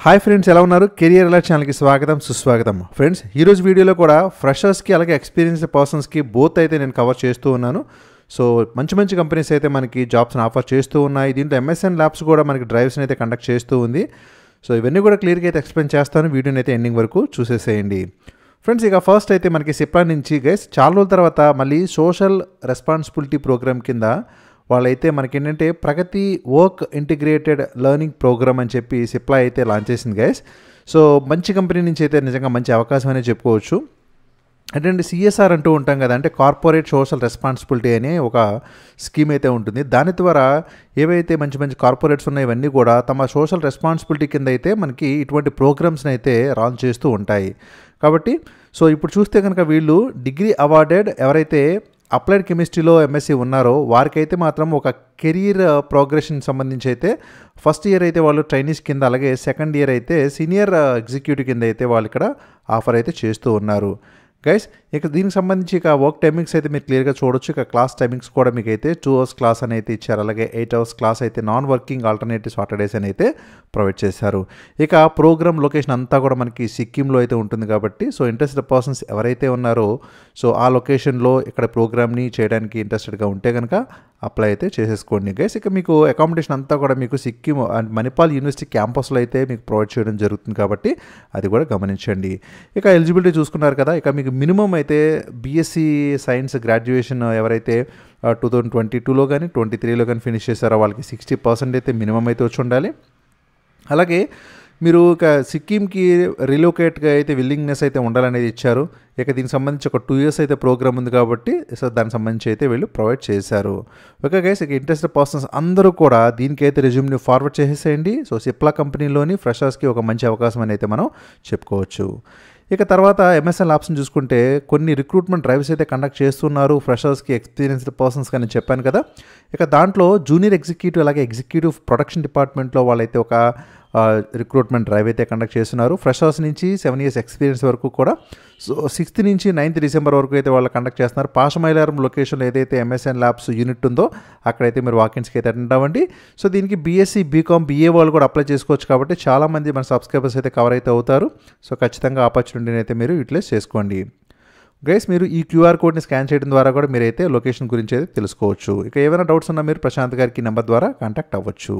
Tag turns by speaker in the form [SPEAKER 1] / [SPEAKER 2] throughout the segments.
[SPEAKER 1] hi friends ఎలా ఉన్నారు career alert ఛానల్కి స్వాగతం సుస్వాగతం ఫ్రెండ్స్ ఈరోజు వీడియోలో కూడా ఫ్రెషర్స్కి అలాగే ఎక్స్పీరియన్స్డ్ పర్సన్స్కి బోత్ అయితే నేను కవర్ చేస్తూ ఉన్నాను సో మంచి మంచి కంపెనీస్ అయితే మనకి జాబ్స్ని ఆఫర్ చేస్తూ ఉన్నాయి దీంట్లో ఎంఎస్ఎన్ ల్యాబ్స్ కూడా మనకి డ్రైవ్స్ని అయితే కండక్ట్ చేస్తూ ఉంది సో ఇవన్నీ కూడా క్లియర్గా అయితే ఎక్స్ప్లెయిన్ చేస్తాను వీడియోని అయితే ఎండింగ్ వరకు చూసేసేయండి ఫ్రెండ్స్ ఇక ఫస్ట్ అయితే మనకి సిప్లా నుంచి గైస్ చాలా రోజుల తర్వాత మళ్ళీ సోషల్ రెస్పాన్సిబిలిటీ ప్రోగ్రామ్ కింద వాళ్ళైతే మనకి ఏంటంటే Pragati work integrated learning program అని చెప్పి సిప్లా అయితే లాంచ్ చేసింది గైస్ సో మంచి కంపెనీ నుంచి అయితే నిజంగా మంచి అవకాశం అనేది చెప్పుకోవచ్చు అంటే సిఎస్ఆర్ అంటూ ఉంటాం కదా అంటే కార్పొరేట్ సోషల్ రెస్పాన్సిబిలిటీ అనే ఒక స్కీమ్ అయితే ఉంటుంది దాని ద్వారా ఏవైతే మంచి మంచి కార్పొరేట్స్ ఉన్నాయో ఇవన్నీ కూడా తమ సోషల్ రెస్పాన్సిబిలిటీ కింద అయితే మనకి ఇటువంటి ప్రోగ్రామ్స్ని అయితే లాంచ్ చేస్తూ ఉంటాయి కాబట్టి సో ఇప్పుడు చూస్తే కనుక వీళ్ళు డిగ్రీ అవార్డెడ్ ఎవరైతే అప్లైడ్ కెమిస్ట్రీలో ఎంఎస్సీ ఉన్నారో వారికైతే మాత్రం ఒక కెరీర్ ప్రోగ్రెషన్ సంబంధించి అయితే ఫస్ట్ ఇయర్ అయితే వాళ్ళు ట్రైనీస్ కింద అలాగే సెకండ్ ఇయర్ అయితే సీనియర్ ఎగ్జిక్యూటివ్ కింద అయితే వాళ్ళు ఇక్కడ ఆఫర్ అయితే చేస్తూ ఉన్నారు గైస్ ఇక దీనికి సంబంధించి ఇక వర్క్ టైమింగ్స్ అయితే మీరు క్లియర్గా చూడొచ్చు ఇక క్లాస్ టైమింగ్స్ కూడా మీకు అయితే టూ అవర్స్ క్లాస్ అని అయితే ఇచ్చారు అలాగే ఎయిట్ అవర్స్ క్లాస్ అయితే నాన్ వర్కింగ్ ఆల్టర్నేటివ్ సాటర్డేస్ అని అయితే ప్రొవైడ్ చేశారు ఇక ప్రోగ్రామ్ లొకేషన్ అంతా కూడా మనకి సిక్కింలో అయితే ఉంటుంది కాబట్టి సో ఇంట్రెస్టెడ్ పర్సన్స్ ఎవరైతే ఉన్నారో సో ఆ లొకేషన్లో ఇక్కడ ప్రోగ్రామ్ని చేయడానికి ఇంట్రెస్టెడ్గా ఉంటే కనుక అప్లై అయితే చేసేసుకోండి గైస్ ఇక మీకు అకామిడేషన్ అంతా కూడా మీకు సిక్కిం అండ్ మణిపాల్ యూనివర్సిటీ క్యాంపస్లో అయితే మీకు ప్రొవైడ్ చేయడం జరుగుతుంది కాబట్టి అది కూడా గమనించండి ఇక ఎలిజిబిలిటీ చూసుకున్నారు కదా ఇక మీకు మినిమం అయితే బీఎస్సీ సైన్స్ గ్రాడ్యుయేషన్ ఎవరైతే టూ థౌజండ్ ట్వంటీ టూలో కానీ ట్వంటీ త్రీలో కానీ ఫినిష్ చేశారో వాళ్ళకి సిక్స్టీ పర్సెంట్ అయితే మినిమం అయితే వచ్చి ఉండాలి అలాగే మీరు ఇక సిక్కింకి రిలోకేట్గా అయితే విల్లింగ్నెస్ అయితే ఉండాలనేది ఇచ్చారు ఇక దీనికి సంబంధించి ఒక టూ ఇయర్స్ అయితే ప్రోగ్రామ్ ఉంది కాబట్టి సో దానికి సంబంధించి అయితే వీళ్ళు ప్రొవైడ్ చేశారు ఓకే గైస్ ఇక ఇంట్రెస్టెడ్ పర్సన్స్ అందరూ కూడా దీనికైతే రెజ్యూమ్ని ఫార్వర్డ్ చేసేసేయండి సో సిప్లా కంపెనీలోని ఫ్రెషర్స్కి ఒక మంచి అవకాశం అని అయితే మనం చెప్పుకోవచ్చు ఇక తర్వాత ఎంఎస్ఎన్ ల్యాబ్స్ని చూసుకుంటే కొన్ని రిక్రూట్మెంట్ డ్రైవ్స్ అయితే కండక్ట్ చేస్తున్నారు ఫ్రెషర్స్కి ఎక్స్పీరియన్స్డ్ పర్సన్స్ కానీ చెప్పాను కదా ఇక దాంట్లో జూనియర్ ఎగ్జిక్యూటివ్ అలాగే ఎగ్జిక్యూటివ్ ప్రొడక్షన్ డిపార్ట్మెంట్లో వాళ్ళైతే ఒక రిక్రూట్మెంట్ డ్రైవ్ అయితే కండక్ట్ చేస్తున్నారు ఫ్రెషర్స్ నుంచి సెవెన్ ఇయర్స్ ఎక్స్పీరియన్స్ వరకు కూడా సో సిక్స్త్ నుంచి నైన్త్ డిసెంబర్ వరకు అయితే వాళ్ళు కండక్ట్ చేస్తున్నారు పాషమైలారం లొకేషన్లో ఏదైతే ఎంఎస్ఎన్ ల్యాబ్స్ యూనిట్ ఉందో అక్కడైతే మీరు వాకిన్స్కి అయితే అటెండ్ అవ్వండి సో దీనికి బీఎస్సీ బీకామ్ బీఏ వాళ్ళు కూడా అప్లై చేసుకోవచ్చు కాబట్టి చాలామంది మన సబ్స్క్రైబర్స్ అయితే కవర్ అయితే అవుతారు సో ఖచ్చితంగా ఆపర్చునిటీని అయితే మీరు యూటిలైజ్ చేసుకోండి గైస్ మీరు ఈ క్యూఆర్ కోడ్ని స్కాన్ చేయడం ద్వారా కూడా మీరైతే లొకేషన్ గురించి అయితే తెలుసుకోవచ్చు ఇక ఏమైనా డౌట్స్ ఉన్నా మీరు ప్రశాంత్ గారికి నెంబర్ ద్వారా కాంటాక్ట్ అవ్వచ్చు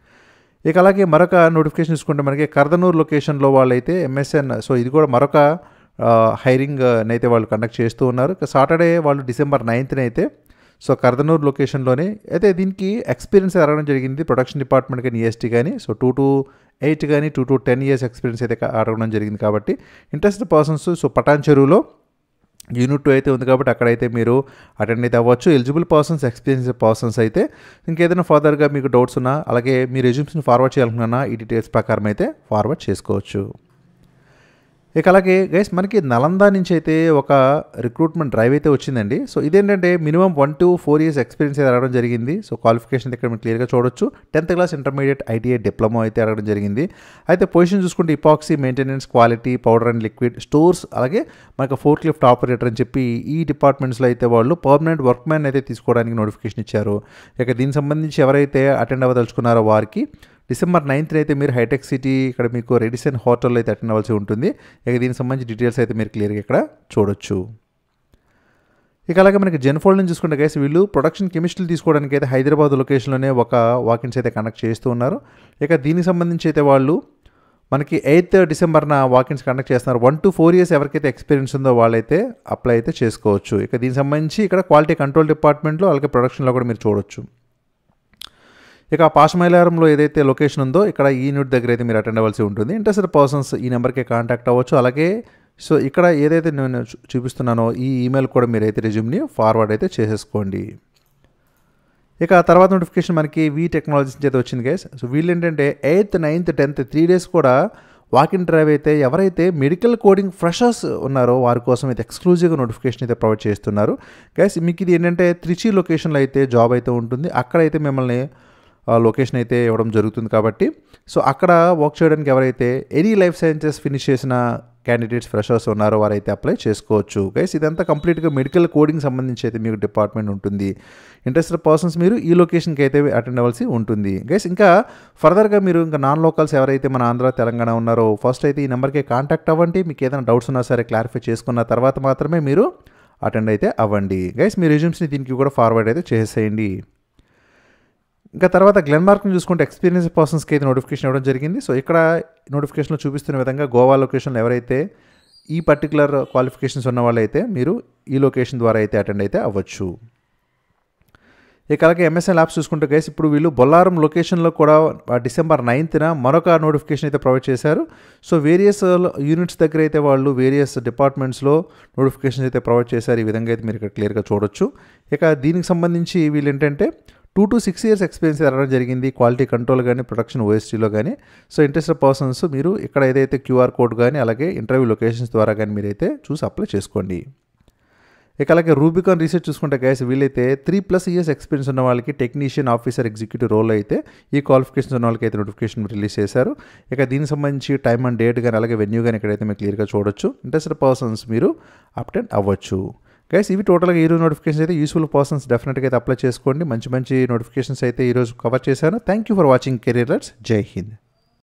[SPEAKER 1] ఇక అలాగే మరొక నోటిఫికేషన్ చూసుకుంటే మనకి కర్దనూరు లొకేషన్లో వాళ్ళైతే ఎంఎస్ఎన్ సో ఇది కూడా మరొక హైరింగ్ అయితే వాళ్ళు కండక్ట్ చేస్తూ ఉన్నారు ఇక సాటర్డే వాళ్ళు డిసెంబర్ నైన్త్న అయితే సో కర్దనూరు లొకేషన్లోనే అయితే దీనికి ఎక్స్పీరియన్స్ అడగడం జరిగింది ప్రొడక్షన్ డిపార్ట్మెంట్ కానీ ఈఎస్టీ కానీ సో టూ టు ఎయిట్ కానీ two to ten years experience అయితే అడగడం జరిగింది కాబట్టి ఇంట్రెస్టెడ్ పర్సన్స్ సో పటాన్ చెరువులో యూనిట్ టూ అయితే ఉంది కాబట్టి అక్కడైతే మీరు అటెండ్ అయితే అవ్వచ్చు ఎలిజిబుల్ పర్సన్స్ ఎక్స్పీరియన్స్ పర్సన్స్ అయితే ఇంకేదైనా ఫర్దర్గా మీకు డౌట్స్ ఉన్నా అలాగే మీ రెజ్యూమ్స్ని ఫార్వర్డ్ చేయాలనుకున్నా ఈ డీటెయిల్స్ ప్రకారం అయితే ఫార్వర్డ్ చేసుకోవచ్చు ఇక అలాగే గైస్ మనకి నలంద నుంచి అయితే ఒక రిక్రూట్మెంట్ డ్రైవ్ అయితే వచ్చిందండి సో ఇదేంటంటే minimum one to four years experience అయితే అడగడం జరిగింది సో క్వాలిఫికేషన్ ఇక్కడ మీరు క్లియర్గా చూడొచ్చు tenth class intermediate ITI diploma అయితే అడగడం జరిగింది అయితే పొజిషన్ చూసుకుంటే epoxy maintenance quality powder and liquid stores అలాగే మనకు ఫోర్త్ లిఫ్ట్ ఆపరేటర్ అని చెప్పి ఈ డిపార్ట్మెంట్స్లో అయితే వాళ్ళు పర్మనెంట్ వర్క్ మ్యాన్ అయితే తీసుకోవడానికి నోటిఫికేషన్ ఇచ్చారు ఇక దీనికి సంబంధించి ఎవరైతే అటెండ్ అవ్వదలుచుకున్నారో వారికి డిసెంబర్ నైన్త్ అయితే మీరు హైటెక్ సిటీ ఇక్కడ మీకు రెడిసన్ హోటల్లో అయితే అటెండ్ అవ్వాల్సి ఉంటుంది ఇక దీనికి సంబంధించి డీటెయిల్స్ అయితే మీరు క్లియర్గా ఇక్కడ చూడొచ్చు ఇక అలాగే మనకి జెన్ఫోల్డ్ నుంచి చూసుకుంటే గైస్ వీళ్ళు ప్రొడక్షన్ కెమిస్ట్రీలు తీసుకోవడానికి అయితే హైదరాబాద్ లొకేషన్లోనే ఒక వాకిన్స్ అయితే కండక్ట్ చేస్తూ ఉన్నారు ఇక దీనికి సంబంధించి అయితే వాళ్ళు మనకి ఎయిత్ డిసెంబర్న వాకిన్స్ కండక్ట్ చేస్తున్నారు వన్ టు ఫోర్ ఇయర్స్ ఎవరికైతే ఎక్స్పీరియన్స్ ఉందో వాళ్ళైతే అప్లై అయితే చేసుకోవచ్చు ఇక దీనికి సంబంధించి ఇక్కడ క్వాలిటీ కంట్రోల్ డిపార్ట్మెంట్లో అలాగే ప్రొడక్షన్లో కూడా మీరు చూడొచ్చు ఇక పాషమైలారంలో ఏదైతే లొకేషన్ ఉందో ఇక్కడ ఈ యూనిట్ దగ్గర అయితే మీరు అటెండ్ అవ్వాల్సి ఉంటుంది ఇంట్రెస్టెడ్ పర్సన్స్ ఈ నెంబర్కి కాంటాక్ట్ అవ్వచ్చు అలాగే సో ఇక్కడ ఏదైతే నేను చూపిస్తున్నానో ఈ ఈమెయిల్ కూడా మీరు అయితే రెజ్యూమ్ని ఫార్వర్డ్ అయితే చేసేసుకోండి ఇక తర్వాత నోటిఫికేషన్ మనకి వీ టెక్నాలజీస్ నుంచి అయితే వచ్చింది గైస్ సో వీళ్ళు ఏంటంటే eighth ninth tenth three days కూడా వాకిన్ డ్రైవ్ అయితే ఎవరైతే మెడికల్ కోడింగ్ ఫ్రెషర్స్ ఉన్నారో వారి కోసం అయితే ఎక్స్క్లూజివ్గా నోటిఫికేషన్ అయితే ప్రొవైడ్ చేస్తున్నారు గైస్ మీకు ఇది ఏంటంటే త్రిచి లొకేషన్లో అయితే జాబ్ అయితే ఉంటుంది అక్కడైతే మిమ్మల్ని లొకేషన్ అయితే ఇవ్వడం జరుగుతుంది కాబట్టి సో అక్కడ వర్క్ చేయడానికి ఎవరైతే ఎనీ లైఫ్ సైన్సెస్ ఫినిష్ చేసిన క్యాండిడేట్స్ ఫ్రెషర్స్ ఉన్నారో వారైతే అప్లై చేసుకోవచ్చు గైస్ ఇదంతా కంప్లీట్గా మెడికల్ కోడింగ్ సంబంధించి అయితే మీకు డిపార్ట్మెంట్ ఉంటుంది ఇంట్రెస్టెడ్ పర్సన్స్ మీరు ఈ లొకేషన్కి అయితే అటెండ్ అవ్వాల్సి ఉంటుంది గైస్ ఇంకా ఫర్దర్గా మీరు ఇంకా నాన్ లోకల్స్ ఎవరైతే మన ఆంధ్ర తెలంగాణ ఉన్నారో ఫస్ట్ అయితే ఈ నెంబర్కి కాంటాక్ట్ అవ్వండి మీకు ఏదైనా డౌట్స్ ఉన్నా సరే క్లారిఫై చేసుకున్న తర్వాత మాత్రమే మీరు అటెండ్ అయితే అవ్వండి గైస్ మీ రెజ్యూమ్స్ని దీనికి కూడా ఫార్వర్డ్ అయితే చేసేయండి ఇంకా తర్వాత గ్లెన్మార్క్ని చూసుకుంటే ఎక్స్పీరియన్స్ పర్సన్స్కి అయితే నోటిఫికేషన్ ఇవ్వడం జరిగింది సో ఇక్కడ నోటిఫికేషన్లో చూపిస్తున్న విధంగా గోవా లొకేషన్లో ఎవరైతే ఈ పర్టికులర్ క్వాలిఫికేషన్స్ ఉన్న వాళ్ళైతే మీరు ఈ లొకేషన్ ద్వారా అయితే అటెండ్ అయితే అవ్వచ్చు ఇక అలాగే ఎంఎస్ఎన్ ల్యాబ్స్ చూసుకుంటే గైస్ ఇప్పుడు వీళ్ళు బొల్లారం లొకేషన్లో కూడా డిసెంబర్ నైన్త్న మరొక నోటిఫికేషన్ అయితే ప్రొవైడ్ చేశారు సో వేరియస్ యూనిట్స్ దగ్గర అయితే వాళ్ళు వేరియస్ డిపార్ట్మెంట్స్లో నోటిఫికేషన్స్ అయితే ప్రొవైడ్ చేశారు ఈ విధంగా అయితే మీరు ఇక్కడ క్లియర్గా చూడొచ్చు ఇక దీనికి సంబంధించి వీళ్ళు ఏంటంటే two to six years experience రావడం జరిగింది క్వాలిటీ కంట్రోల్ కానీ ప్రొడక్షన్ ఓఎస్టీలో కానీ సో ఇంట్రెస్టెడ్ పర్సన్స్ మీరు ఇక్కడ ఏదైతే క్యూఆర్ కోడ్ కానీ అలాగే ఇంటర్వ్యూ లొకేషన్స్ ద్వారా కానీ మీరైతే చూసి అప్లై చేసుకోండి ఇక అలాగే రూబికాన్ రీసెర్చ్ చూసుకుంటే గైస్ వీళ్ళైతే త్రీ ప్లస్ ఇయర్స్ ఎక్స్పీరియన్స్ ఉన్న వాళ్ళకి టెక్నీషియన్ ఆఫీసర్ ఎగ్జిక్యూటివ్ రోల్ అయితే ఈ క్వాలిఫికేషన్స్ ఉన్న వాళ్ళకి అయితే నోటిఫికేషన్ రిలీజ్ చేశారు ఇక దీనికి సంబంధించి టైమ్ అండ్ డేట్ కానీ అలాగే వెన్యూ కానీ ఇక్కడైతే మీరు క్లియర్గా చూడొచ్చు ఇంట్రెస్టెడ్ పర్సన్స్ మీరు అప్డేట్ అవ్వచ్చు గైస్ ఇవి టోటల్గా ఈరోజు నోటిఫికేషన్స్ అయితే యూస్ఫుల్ పర్సన్స్ డెఫినెట్గా అయితే అప్లై చేసుకోండి మంచి మంచి నోటిఫికేషన్స్ అయితే ఈరోజు కవర్ చేశాను thank you for watching career Jai Hind